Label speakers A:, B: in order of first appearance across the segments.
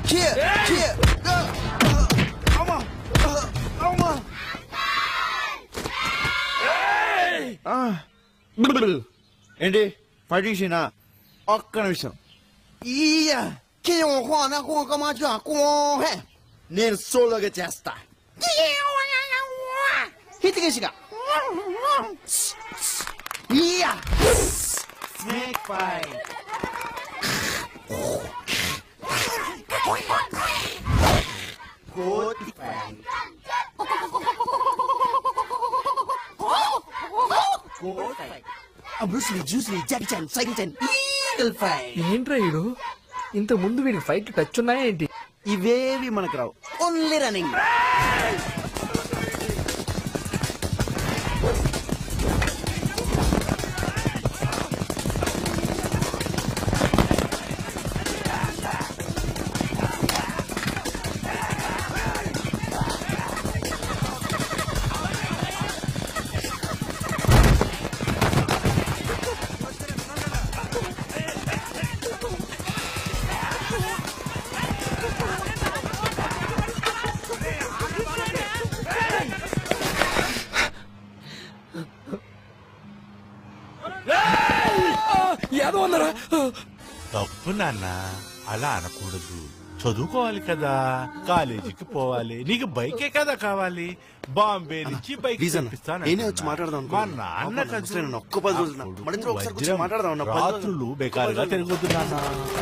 A: Here, here. అమ్మా అమ్మా ఏంటి ఫైటింగ్ సీనా ఒక్క నిమిషం ఇయ్యా నేను సోలోగా చేస్తా హితికేసిగా ఇయ్యా స్నేక్ ఫైట్ కోతి ఫైట్ కోతి ఫైట్ బ్రూస్లీ జూస్లీ Jackie Chan cycle Chan eagle fight
B: ఏంట్రా ఈడు ఇంత ముందు వీడికి ఫైట్ టచ్ ఉన్నాయా ఏంటి
A: ఇవేవి మనకు రావు ఓన్లీ రన్నింగ్
B: ఏదో అన్నారా
C: తప్పు నాన్న అలా అనకూడదు చదువుకోవాలి కదా కాలేజీకి పోవాలి నీకు బైకే కదా కావాలి బాంబే నుంచి బైక్
A: ప్లీజ్ అన్న,
C: తెప్పిస్తాను
A: నేనే
C: అంటున్నా.
A: వచ్చి మాట్లాడదాం
C: మా
A: అనుకున్నా.
C: నాన్న
A: పాపం
C: కదా.
A: నమస్తే, నన్ను ఒక్క పది రోజులు నా-
C: అప్పుడు
A: మన ఇద్దరం ఒకసారి కూర్చొని
C: వజ్రం
A: మాట్లాడదాం అన్న, పది రోజులు.
C: రాత్రులు బేకారుగా తిరగొద్దు నాన్న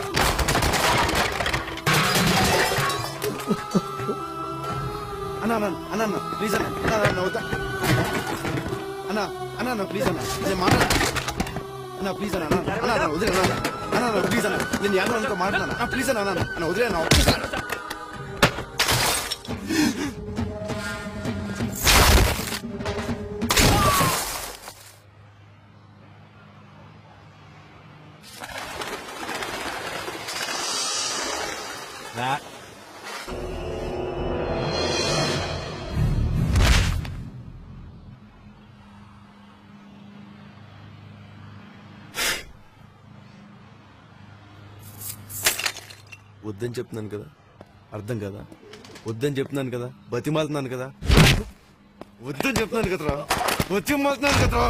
A: అన్న అన్న అన్న అన్న ప్లీజ్ అన్న అన్న అన్న, అన్న వద్దా అన్న అన్న అన్న ప్లీజ్ అన్న నేను మాట్లాడ అన్న ప్లీజ్ అన్న అన్న అన్న అన్న వదిలే అన్న అన్న అన్న ప్లీజ్ అన్న నేను యాదవ్ మాట్లాడను అన్న ప్లీజ్ అన్న అన్న అన్న వదిలే అన్న ఒక్కసారి
C: నా-
A: వద్దని చెప్తున్నాను కదా అర్థం కదా వద్దని చెప్తున్నాను కదా బతిమాలుతున్నాను కదా వద్దని చెప్తున్నాను కదరా బతిమాలుతున్నాను కదరా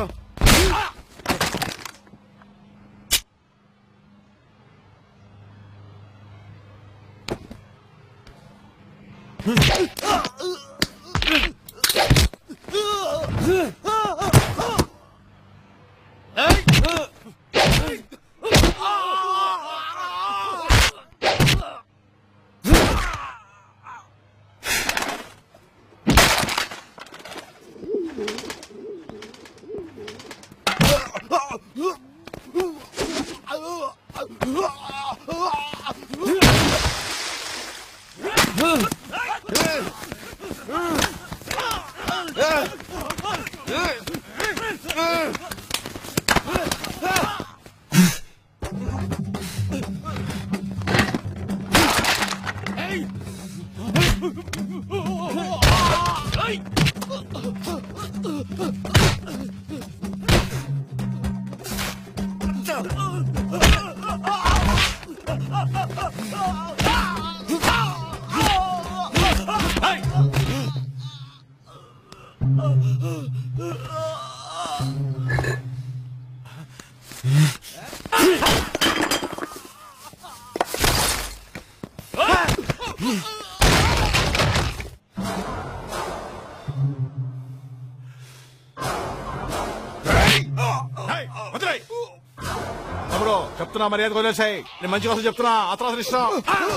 C: హేయ్, వదిలేయ్. తమ్ముడు చెప్తున్నా మర్యాద వదిలేసాయి నేను మంచి కోసం చెప్తున్నా అతను ఇష్టం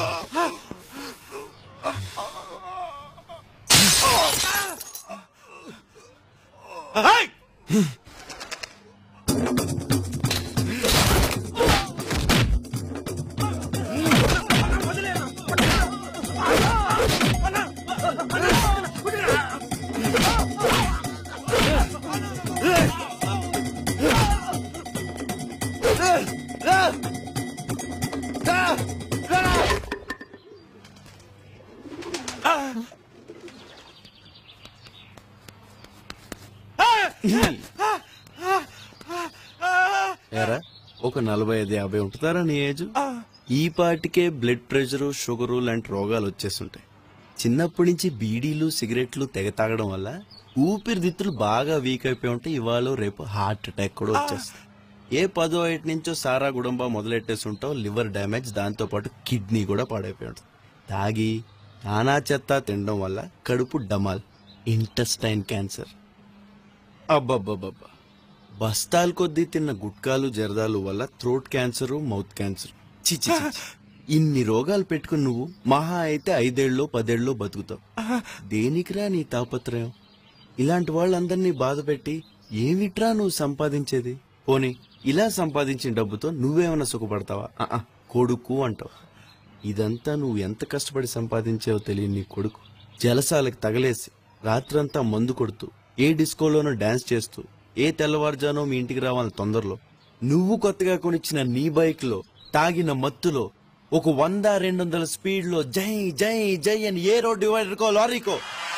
C: హేయ్!
A: ఏరా ఒక నలభై ఐదు యాభై ఉంటుందారా నీ ఏజ్
D: ఈ పాటికే బ్లడ్ ప్రెషరు షుగరు లాంటి రోగాలు వచ్చేస్తుంటాయి చిన్నప్పటి నుంచి బీడీలు సిగరెట్లు తెగ తాగడం వల్ల ఊపిరితిత్తులు బాగా వీక్ అయిపోయి ఉంటే ఇవాళ రేపు హార్ట్ అటాక్ కూడా వచ్చేస్తుంది ఏ పదో ఏటి నుంచో సారా గుడంబా మొదలెట్టేసి ఉంటావు లివర్ డ్యామేజ్ దాంతో పాటు కిడ్నీ కూడా పాడైపోయి ఉంటుంది తాగి నానా చెత్త తినడం వల్ల కడుపు డమాల్ ఇంటెస్టైన్ క్యాన్సర్ అబ్బబ్బబ్బబ్బా బస్తాలు కొద్దీ తిన్న గుట్కాలు జరదాలు వల్ల థ్రోట్ క్యాన్సర్ మౌత్ క్యాన్సర్ చిచి ఇన్ని రోగాలు పెట్టుకుని నువ్వు మహా అయితే ఐదేళ్ళలో పదేళ్ళలో బతుకుతావు దేనికిరా నీ తాపత్రయం ఇలాంటి వాళ్ళందరినీ బాధ పెట్టి ఏమిట్రా నువ్వు సంపాదించేది పోనీ ఇలా సంపాదించిన డబ్బుతో నువ్వేమైనా సుఖపడతావా ఆ, ఆ, కొడుకు అంటావు ఇదంతా నువ్వు ఎంత కష్టపడి సంపాదించావో తెలియని నీ కొడుకు జలసాలకు తగలేసి రాత్రంతా మందు కొడుతూ ఏ డిస్కోలోనో డాన్స్ చేస్తూ ఏ తెల్లవారుజానో మీ ఇంటికి రావాలని తొందరలో నువ్వు కొత్తగా కొనిచ్చిన నీ బైక్ లో తాగిన మత్తులో ఒక వంద రెండు వందల స్పీడ్ లో జై జై జై అని ఏ రోడ్ డివైడర్ కో లారీకో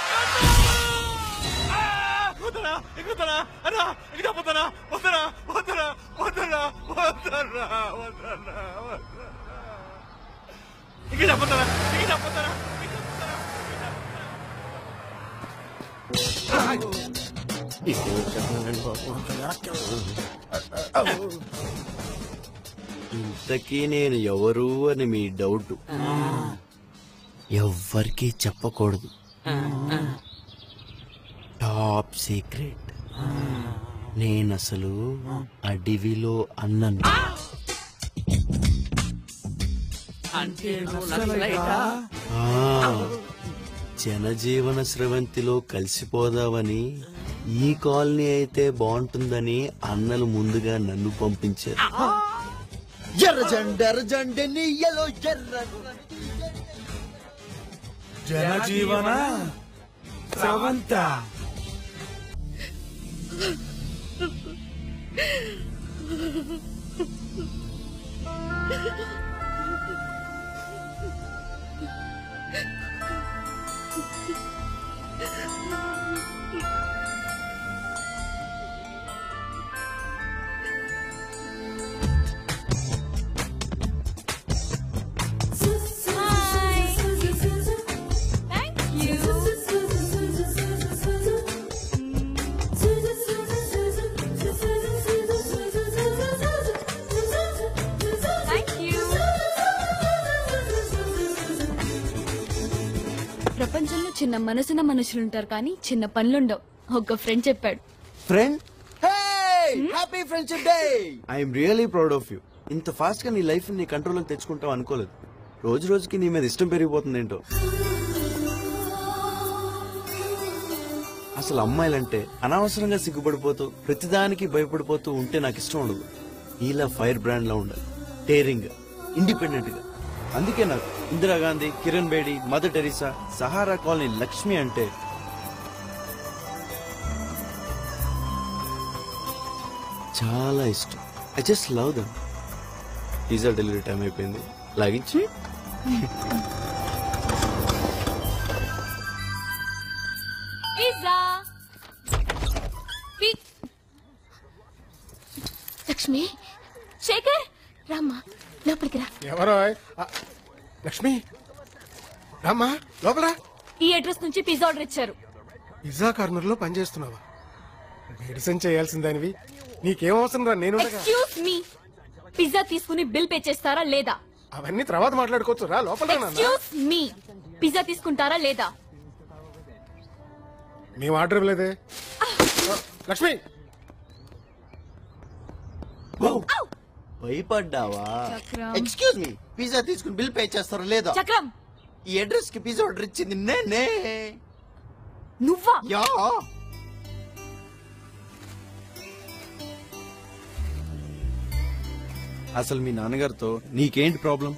C: వద్దనా ఎక్కుతానా అన్నా ఎక్కడ పోతానా వద్దనా వద్దనా వద్దనా వద్దనా వద్దనా ఇక్కడ పోతానా ఇక్కడ పోతానా
D: ఇంతకీ నేను ఎవరు అని మీ డౌట్ ఎవ్వరికీ చెప్పకూడదు టాప్ సీక్రెట్ నేనసలు అడవిలో అన్నను ఆ, జనజీవన స్రవంతిలో కలిసిపోదామని ఈ కాలనీ అయితే బాగుంటుందని అన్నలు ముందుగా నన్ను పంపించారు ఎర్ర జెండ ఎర్ర జెండ నీయలో ఎర్ర
C: జనజీవన స్రవంత
E: ప్రపంచంలో చిన్న మనసున్న మనుషులుంటారు కానీ చిన్న పనులుండవు ఒక ఫ్రెండ్ చెప్పాడు
D: friend happy friendship day I'm really proud of you ఇంత ఫాస్ట్ గా నీ లైఫ్ నీ కంట్రోల్ తెచ్చుకుంటావు అనుకోలేదు రోజు రోజుకి నీ మీద ఇష్టం పెరిగిపోతుంది ఏంటో అసలు అమ్మాయిలంటే అనవసరంగా సిగ్గుపడిపోతూ ప్రతిదానికి భయపడిపోతూ ఉంటే నాకు ఇష్టం ఉండదు నీలా ఫైర్ బ్రాండ్ లా ఉండాలి డేరింగ్ ఇండిపెండెంట్ గా అందుకే నాకు Indira Gandhi Kiran Bedi mother Teresa Sahara colony Lakshmi అంటే చాలా ఇష్టం I just love them pizza delivery time అయిపోయింది లాగించి
E: పిజ్జా పి- లక్ష్మి శేఖర్ రామ్మా లోపలికి రా
B: ఎవరో ఆ, లక్ష్మి రామ్మా లోపల
E: ఈ అడ్రస్ నుంచి పిజ్జా ఆర్డర్ ఇచ్చారు
B: పిజ్జా కార్నర్ లో పనిచేస్తున్నావా మెడిసిన్ చేయాల్సిందానివి నీకేం అవసరం రా నేను
E: ఎక్స్క్యూజ్ మీ పిజ్జా తీసుకుని బిల్ పే చేస్తారా లేదా
B: అవన్నీ తర్వాత మాట్లాడుకోవచ్చు రా లోపల రా నాన్న
E: ఎక్స్క్యూజ్ మీ పిజ్జా తీసుకుంటారా లేదా
B: మేము ఆర్డర్ ఇవ్వలేదే ఆ, లక్ష్మి
D: భయపడ్డావా
E: చక్రం.
D: ఎక్స్క్యూజ్ మీ పిజ్జా తీసుకుని బిల్ పే చేస్తారా లేదా
E: చక్రం
D: ఈ అడ్రస్ కి పిజ్జా ఆర్డర్ ఇచ్చింది నేనే
E: నువ్వా
D: యా అసలు మీ నాన్నగారితో నీకేంటి ప్రాబ్లం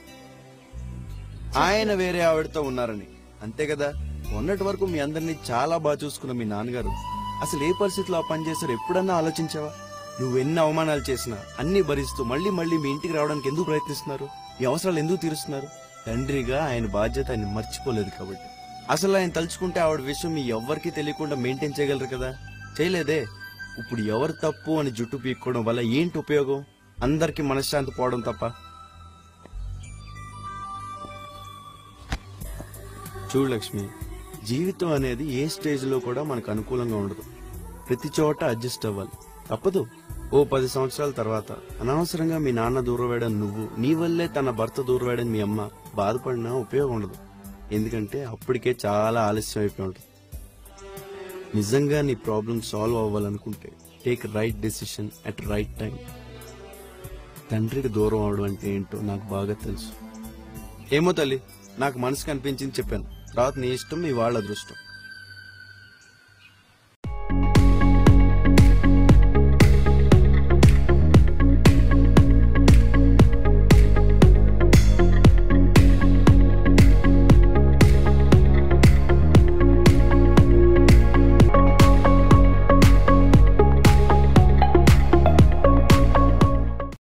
D: ఆయన వేరే ఆవిడతో ఉన్నారని అంతే కదా మొన్నటి వరకు మీ అందరినీ చాలా బాగా చూసుకున్న మీ నాన్నగారు అసలు ఏ పరిస్థితిలో ఆ పని చేశారు ఎప్పుడన్నా ఆలోచించావా నువ్వు ఎన్ని అవమానాలు చేసినా అన్ని భరిస్తూ మళ్ళీ మళ్ళీ మీ ఇంటికి రావడానికి ఎందుకు ప్రయత్నిస్తున్నారు మీ అవసరాలు ఎందుకు తీరుస్తున్నారు తండ్రిగా ఆయన బాధ్యత ఆయన మర్చిపోలేదు కాబట్టి అసలు ఆయన తలుచుకుంటే ఆవిడ విషయం మీ ఎవ్వరికీ తెలియకుండా మెయింటైన్ చేయగలరు కదా చేయలేదే ఇప్పుడు ఎవరు తప్పు అని జుట్టు పీక్కోవడం వల్ల ఏంటి ఉపయోగం అందరికి మనశ్శాంతి పోవడం తప్ప చూడు లక్ష్మి జీవితం అనేది ఏ స్టేజ్ లో కూడా మనకు అనుకూలంగా ఉండదు ప్రతి చోట అడ్జస్ట్ అవ్వాలి తప్పదు ఓ పది సంవత్సరాల తర్వాత అనవసరంగా మీ నాన్న దూరవేయడం నువ్వు నీ వల్లే తన భర్త దూరవేయడం మీ అమ్మ బాధపడినా ఉపయోగం ఉండదు ఎందుకంటే అప్పటికే చాలా ఆలస్యం అయిపోయి ఉంటుంది నిజంగా నీ ప్రాబ్లం సాల్వ్ అవ్వాలనుకుంటే take right decision at right time తండ్రికి దూరం అవడం అంటే ఏంటో నాకు బాగా తెలుసు ఏమో తల్లి నాకు మనసు కనిపించింది చెప్పాను తర్వాత నీ ఇష్టం మీ వాళ్ళ అదృష్టం